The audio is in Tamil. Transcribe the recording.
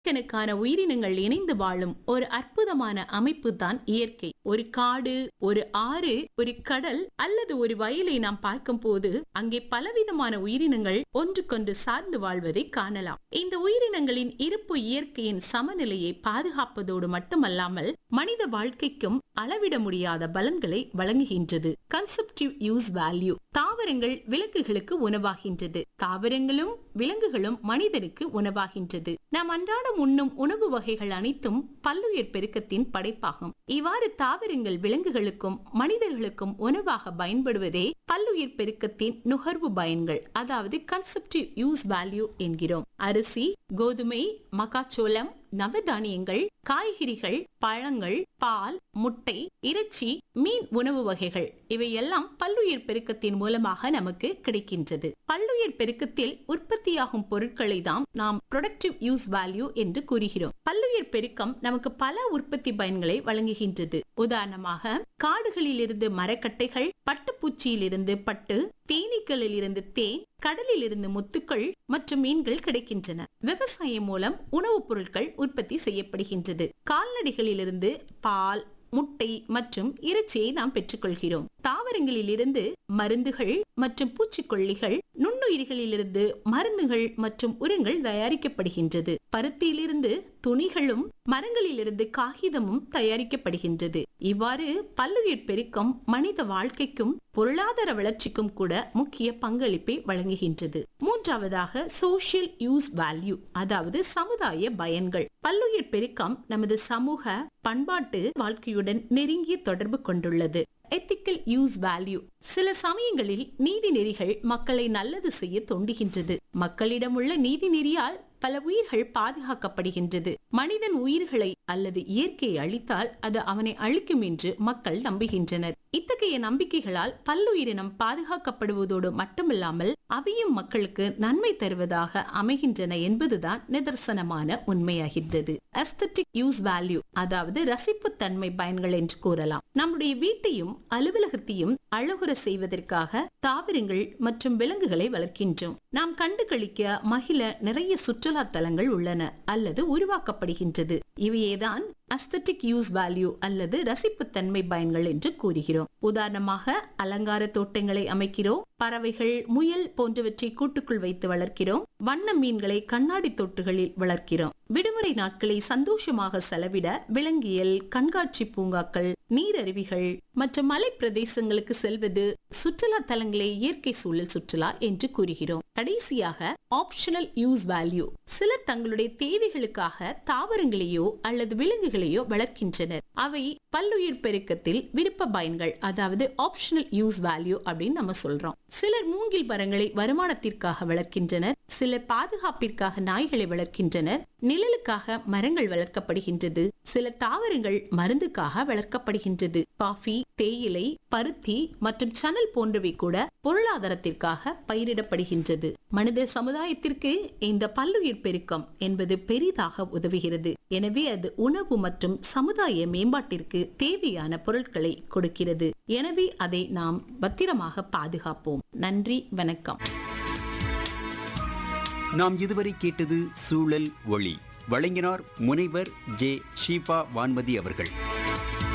கோடிக்கணக்கான உயிரினங்கள் இணைந்து வாழும் ஒரு அற்புதமான அமைப்பு தான் இயற்கை ஒரு காடு ஒரு ஆறு ஒரு கடல் அல்லது ஒரு வயலை நாம் பார்க்கும் போது அங்கே பலவிதமான உயிரினங்கள் ஒன்றுக்கொன்று சார்ந்து வாழ்வதை காணலாம் இந்த உயிரினங்களின் இருப்பு இயற்கையின் சமநிலையை பாதுகாப்பதோடு மட்டுமல்லாமல் மனித வாழ்க்கைக்கும் அளவிட முடியாத பலன்களை வழங்குகின்றது கன்செப்டிவ் யூஸ் வேல்யூ தாவரங்கள் விலங்குகளுக்கு உணவாகின்றது தாவரங்களும் விலங்குகளும் மனிதனுக்கு உணவாகின்றது நாம் அன்றாடம் உண்ணும் உணவு வகைகள் அனைத்தும் பல்லுயிர் பெருக்கத்தின் படைப்பாகும் இவ்வாறு தாவரங்கள் விலங்குகளுக்கும் மனிதர்களுக்கும் உணவாக பயன்படுவதே பல்லுயிர் பெருக்கத்தின் நுகர்வு பயன்கள் அதாவது கன்செப்டிவ் யூஸ் வேல்யூ என்கிறோம் அரிசி கோதுமை மக்காச்சோளம் நவதானியங்கள் காய்கறிகள் பழங்கள் பால் முட்டை இறைச்சி மீன் உணவு வகைகள் இவையெல்லாம் பல்லுயிர் பெருக்கத்தின் மூலமாக நமக்கு கிடைக்கின்றது பல்லுயிர் பெருக்கத்தில் உற்பத்தியாகும் பொருட்களை தான் நாம் ப்ரொடக்டிவ் யூஸ் வேல்யூ என்று கூறுகிறோம் பல்லுயிர் பெருக்கம் நமக்கு பல உற்பத்தி பயன்களை வழங்குகின்றது உதாரணமாக காடுகளில் இருந்து மரக்கட்டைகள் பட்டுப்பூச்சியில் இருந்து பட்டு தேனீக்களில் இருந்து தேன் கடலில் இருந்து முத்துக்கள் மற்றும் மீன்கள் கிடைக்கின்றன விவசாயம் மூலம் உணவுப் பொருட்கள் உற்பத்தி செய்யப்படுகின்றது கால்நடைகளிலிருந்து பால் முட்டை மற்றும் இறைச்சியை நாம் பெற்றுக்கொள்கிறோம் தாவரங்களில் இருந்து மருந்துகள் மற்றும் பூச்சிக்கொல்லிகள் நுண்ணுயிரிகளிலிருந்து மருந்துகள் மற்றும் உரங்கள் தயாரிக்கப்படுகின்றது பருத்தியிலிருந்து துணிகளும் மரங்களிலிருந்து காகிதமும் தயாரிக்கப்படுகின்றது இவ்வாறு பல்லுயிர் பெருக்கம் மனித வாழ்க்கைக்கும் பொருளாதார வளர்ச்சிக்கும் கூட முக்கிய பங்களிப்பை வழங்குகின்றது மூன்றாவதாக சோசியல் யூஸ் வேல்யூ அதாவது சமுதாய பயன்கள் பல்லுயிர் பெருக்கம் நமது சமூக பண்பாட்டு வாழ்க்கையுடன் நெருங்கிய தொடர்பு கொண்டுள்ளது எத்திக்கல் யூஸ் வேல்யூ சில சமயங்களில் நீதி நெறிகள் மக்களை நல்லது செய்ய தோண்டுகின்றது மக்களிடம் உள்ள நீதி நெறியால் பல உயிர்கள் பாதுகாக்கப்படுகின்றது மனிதன் உயிர்களை அல்லது இயற்கையை அழித்தால் அது அவனை அழிக்கும் என்று மக்கள் நம்புகின்றனர் இத்தகைய நம்பிக்கைகளால் பல்லுயிரினம் பாதுகாக்கப்படுவதோடு மட்டுமில்லாமல் அவையும் மக்களுக்கு நன்மை தருவதாக அமைகின்றன என்பதுதான் நிதர்சனமான உண்மையாகின்றது அஸ்தட்டிக் யூஸ் வேல்யூ அதாவது ரசிப்புத்தன்மை பயன்கள் என்று கூறலாம் நம்முடைய வீட்டையும் அலுவலகத்தையும் அழகுற செய்வதற்காக தாவரங்கள் மற்றும் விலங்குகளை வளர்க்கின்றோம் நாம் கண்டு கழிக்க மகிழ நிறைய சுற்றுலா தலங்கள் உள்ளன அல்லது உருவாக்கப்படுகின்றது இவையேதான் அஸ்தட்டிக் யூஸ் வேல்யூ அல்லது ரசிப்புத்தன்மை பயன்கள் என்று கூறுகிறோம் உதாரணமாக அலங்கார தோட்டங்களை அமைக்கிறோம் பறவைகள் முயல் போன்றவற்றை கூட்டுக்குள் வைத்து வளர்க்கிறோம் வண்ண மீன்களை கண்ணாடி தொட்டுகளில் வளர்க்கிறோம் விடுமுறை நாட்களை சந்தோஷமாக செலவிட விலங்கியல் கண்காட்சி பூங்காக்கள் நீரருவிகள் மற்றும் மலை பிரதேசங்களுக்கு செல்வது சுற்றுலா தலங்களே இயற்கை சூழல் சுற்றுலா என்று கூறுகிறோம் கடைசியாக ஆப்ஷனல் யூஸ் வேல்யூ சிலர் தங்களுடைய தேவைகளுக்காக தாவரங்களையோ அல்லது விலங்குகளையோ வளர்க்கின்றனர் அவை பல்லுயிர் பெருக்கத்தில் விருப்ப பயன்கள் அதாவது ஆப்ஷனல் யூஸ் வேல்யூ அப்படின்னு நம்ம சொல்றோம் சிலர் மூங்கில் மரங்களை வருமானத்திற்காக வளர்க்கின்றனர் சிலர் பாதுகாப்பிற்காக நாய்களை வளர்க்கின்றனர் நிழலுக்காக மரங்கள் வளர்க்கப்படுகின்றது சில தாவரங்கள் மருந்துக்காக வளர்க்கப்படுகின்றது காஃபி தேயிலை பருத்தி மற்றும் சணல் போன்றவை கூட பொருளாதாரத்திற்காக பயிரிடப்படுகின்றது மனித சமுதாயத்திற்கு இந்த பல்லுயிர் பெருக்கம் என்பது பெரிதாக உதவுகிறது எனவே அது உணவு மற்றும் சமுதாய மேம்பாட்டிற்கு தேவையான பொருட்களை கொடுக்கிறது எனவே அதை நாம் பத்திரமாக பாதுகாப்போம் நன்றி வணக்கம் நாம் இதுவரை கேட்டது சூழல் ஒளி வழங்கினார் முனைவர் ஜே ஷீபா வான்மதி அவர்கள்